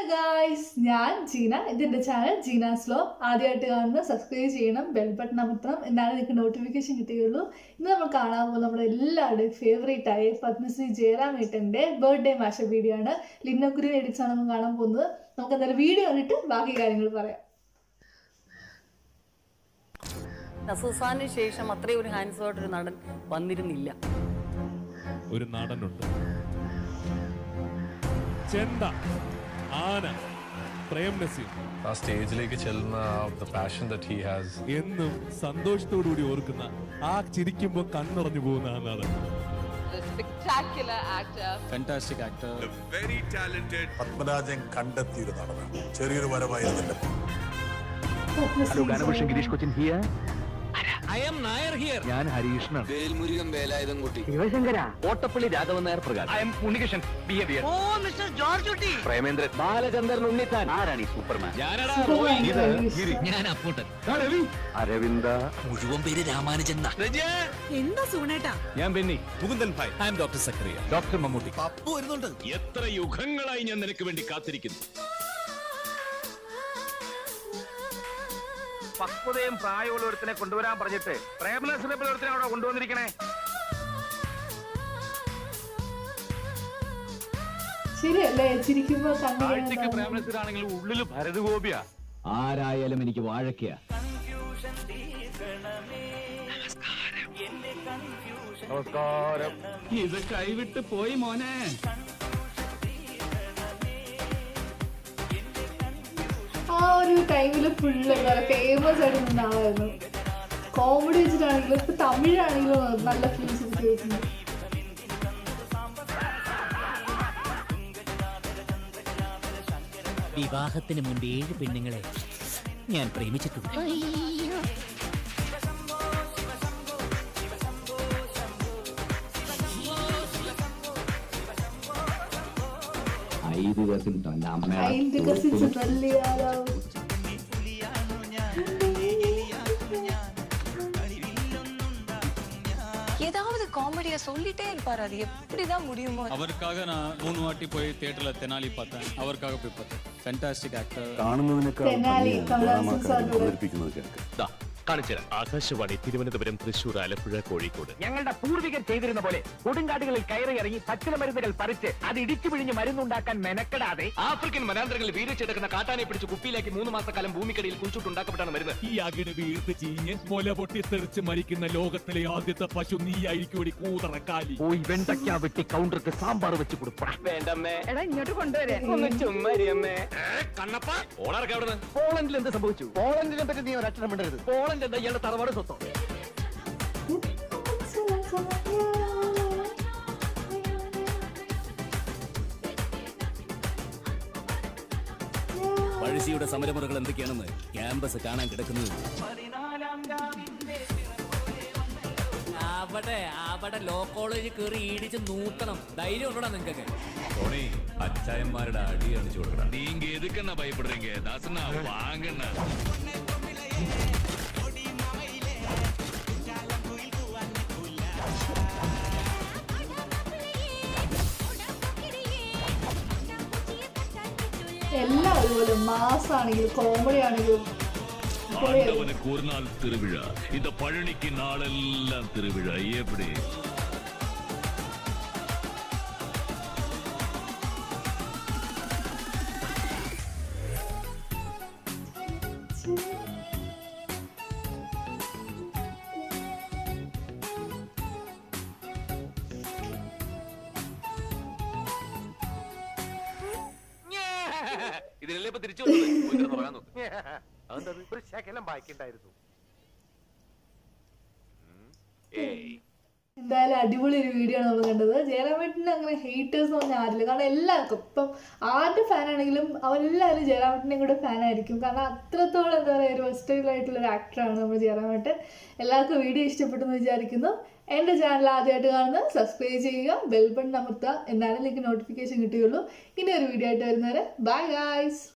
Guys ഞാൻ ജീന ഇതെന്റെ channel ജീനാസ് law ആദ്യമായിട്ട് കാണുന്ന സബ്സ്ക്രൈബ് ചെയ്യണം ബെൽ ബട്ടൺ അമർത്തണം എന്നാലേ നിങ്ങൾക്ക് നോട്ടിഫിക്കേഷൻ കിട്ടുകയുള്ളൂ ഇന്ന് നമ്മൾ കാണാൻ പോകുന്ന നമ്മുടെ എല്ലാവരുടെയും ഫേവറേറ്റ് ആയ പത്മശ്രീ ജയറാം ഏട്ടന്റെ ബർത്ത്ഡേ മാഷ വീഡിയോ ആണ് ലിന്നക്കുരി എഡിറ്റ്സ് ആണ് നമ്മൾ കാണാൻ പോകുന്നത് നമുക്ക് എന്തായാലും വീഡിയോ കണ്ടിട്ട് ബാക്കി കാര്യങ്ങൾ പറയാം നസൂസാന് ശേഷം അത്രയും ഒരു ഹാൻഡ്സോട്ട് ഒരു നടൻ വന്നിരുന്നില്ല ഒരു നാടനുണ്ട് ചെണ്ട ആന പ്രേം നസീർ ആ സ്റ്റേജിലേക്ക് ചെല്ലുന്ന the passion that he has എന്നും സന്തോഷത്തോടുകൂടി ഓർക്കുന്ന ആ ചിരിക്കുമ്പോൾ കണ്ണുറഞ്ഞു പോകുന്ന ആ നടൻ the spectacular actor. fantastic actor. Padmarajan കണ്ടെത്തിയൊരു നടനാണ് ചെറിയൊരു വരവായിരുന്നില്ല Padmashri Girish Cochin here I am Nair here. ഞാൻ ഹരീഷ്ണൻ വേൽമുരുകൻ വേലായുധം കുട്ടി ശിവശങ്കര ഓട്ടപ്പള്ളി രാഘവൻ നായർ പ്രകാശ് ഐ എം ഉണ്ണികൃഷ്ണൻ ബി എ ബി ഓ മിസ്റ്റർ ജോർജ് കുട്ടി പ്രേമേന്ദ്രൻ ബാലചന്ദ്രൻ ഉണ്ണിത്താൻ ആരാണ് ഈ സൂപ്പർമാൻ ഞാനടാ ഇത് ഞാൻ അപ്പൂട്ടൻ അരവിന്ദ മുഴുവൻ പേര് രാമാനുജൻ എന്താ സൂണേട്ടാ ഞാൻ ബെന്നി മുകുന്ദൻ ഭായ് I'm doctor Zakariya doctor Mammootty Pappu വരുന്നുണ്ട് എത്ര യുഗങ്ങളായി ഞാൻ നിനക്ക് വേണ്ടി കാത്തിരിക്കുന്നു പക്വതയും പ്രായമുള്ള ഒരുത്തിനെ കൊണ്ടുവരാൻ പറഞ്ഞിട്ട് പ്രേമനസിനെ ഒരുത്തിനെ അവിടെ കൊണ്ടുവന്നിരിക്കണേ ശരിയല്ലേ ചിരിക്കുമ്പോ കാഴ്ചക്ക് കണ്ണു പ്രേമനസിലാണെങ്കിൽ ഉള്ളിൽ ഭരതഗോപിയ ആരായാലും എനിക്ക് വാഴയ്ക്ക നമസ്കാരം ഇത് കൈവിട്ട് പോയി മോനെ ആ ഒരു ടൈമിൽ ഫുള്ള് എന്താ പറയുക ഫേമസ് ആയിട്ട് നിന്ന ആളായിരുന്നു കോമഡി വെച്ചിട്ടാണെങ്കിലും ഇപ്പൊ തമിഴാണെങ്കിലും നല്ല ഫിലിംസ് കേൾക്കുന്നു വിവാഹത്തിന് മുൻപ് ഏഴ് പെണ്ണുങ്ങളെ ഞാൻ പ്രേമിച്ചിട്ടുണ്ട് ಐದು ദിവസം തന്നെ അതിന്റെ കസിൻസ് തല്ലിയാലോ ஏதாவது காமெடியா சொல்லிட்டே இருப்பாரு அது எப்படிதான் முடியுமோ அவருக்காக நான் மூணு வாட்டி போய் தியேட்டர்ல தெனாலி பார்த்தேன் அவருக்காக போய் பார்த்தேன் ஃபேண்டாஸ்டிக் ஆக்டர் തെനാലി കമലഹാസൻ സാറിനോട് ആകാശവാണി തിരുവനന്തപുരം തൃശൂർ ആലപ്പുഴ കോഴിക്കോട് ഞങ്ങളുടെ പൂർവികർ ചെയ്തിരുന്ന പോലെ കൊടുങ്കാടുകളിൽ കയറി ഇറങ്ങി പച്ചില മരുന്നുകൾ പറിച്ച് അത് ഇടിച്ചു പിഴിഞ്ഞ് മരുന്നുണ്ടാക്കാൻ മെനക്കെടാതെ ആഫ്രിക്കൻ വനാന്തരങ്ങളിൽ വീരിച്ചെടുക്കുന്ന കാട്ടാനെ പിടിച്ച് കുപ്പിയിലാക്കി മൂന്ന് മാസക്കാലം ഭൂമിക്കടിയിൽ കുഴിച്ചിട്ടുണ്ടാക്കപ്പെട്ടാണ് മരുന്ന് ഈ അകിട് വീർത്ത് ചീഞ്ഞ് മുല പൊട്ടിത്തെറിച്ച് മരിക്കുന്ന ലോകത്തിലെ ആദ്യത്തെ പശു നീയായിരിക്കും കൂതറക്കാലി പോയി വെണ്ടയ്ക്ക വെട്ടി കൗണ്ടർക്ക് സാമ്പാർ വെച്ച് കൊടുക്കണം വേണ്ടമ്മേ എടാ ഇങ്ങോട്ട് കൊണ്ടുവരാ ഒന്ന് ചുമ്മാരിയമ്മേ കണ്ണപ്പ ഓണർക്ക് എവിടെ പോളണ്ടിൽ എന്ത് സംഭവിച്ചു പോളണ്ടിനെ പറ്റി നീ ഒരക്ഷരം മിണ്ടരുത് പോളണ്ട് എന്താ ഇയാളുടെ തറവാട് സ്വത്തോ പഴശ്ശിയുടെ സമരമുറകൾ എന്തൊക്കെയാണെന്ന് ക്യാമ്പസ് കാണാൻ കിടക്കുന്നത് അവിടെ അവിടെ ലോ കോളേജിൽ കയറി ഇടിച്ച് നൂത്തണം ധൈര്യം ഉണ്ടോടാ നിങ്ങൾക്കൊക്കെ ടോണി അച്ചായന്മാരുടെ അടി കാണിച്ചു കൊടുക്കണം നീങ്ക എതുക്കെന്നാ ഭയപ്പെടുறீங்க தாசனா வாங்கண்ண എല്ലാം ഒരുപോലെ മാസാണെങ്കിലും കോമഡി ആണെങ്കിലും പൊളിയായിരുന്നു. ஆண்டவனுக்கு ஒரு நாள் திருவிழா இந்த பழனிக்கு நாளெல்லாம் திருவிழா எப்படி ഇതിനല്ലേ ഇപ്പൊ തിരിച്ചു വന്നത്? പോയി കിടന്ന് ഉറങ്ങാൻ നോക്ക്. അതെന്തത്? ഒരു ശകലം ബാക്കിയുണ്ടായിരുന്നു ഉം. ഏയ് എന്തായാലും അടിപൊളി ഒരു വീഡിയോ ആണ് നമ്മൾ കണ്ടത് ജയറാമേട്ടന് അങ്ങനെ ഹേറ്റേഴ്സ് എന്ന് പറഞ്ഞാൽ ആരില്ല കാരണം എല്ലാവർക്കും ഇപ്പം ആരുടെ ഫാൻ ആണെങ്കിലും അവരെല്ലാവരും ജയറാമേട്ടനെ കൂടെ ഫാൻ ആയിരിക്കും കാരണം അത്രത്തോളം എന്താ പറയുക ഒരു വെസ്റ്റൈൽ ആയിട്ടുള്ള ഒരു ആക്ടറാണ് നമ്മൾ ജയറാമേട്ടൻ എല്ലാവർക്കും വീഡിയോ ഇഷ്ടപ്പെട്ടെന്ന് വിചാരിക്കുന്നു എൻ്റെ ചാനൽ ആദ്യമായിട്ട് കാണുന്നത് സബ്സ്ക്രൈബ് ചെയ്യുക ബെൽ ബട്ടൺ അമർത്തുക എന്നാലും നിങ്ങൾക്ക് നോട്ടിഫിക്കേഷൻ കിട്ടുകയുള്ളൂ ഇനി ഒരു വീഡിയോ ആയിട്ട് വരുന്നവരെ ബൈ ഗായ്സ്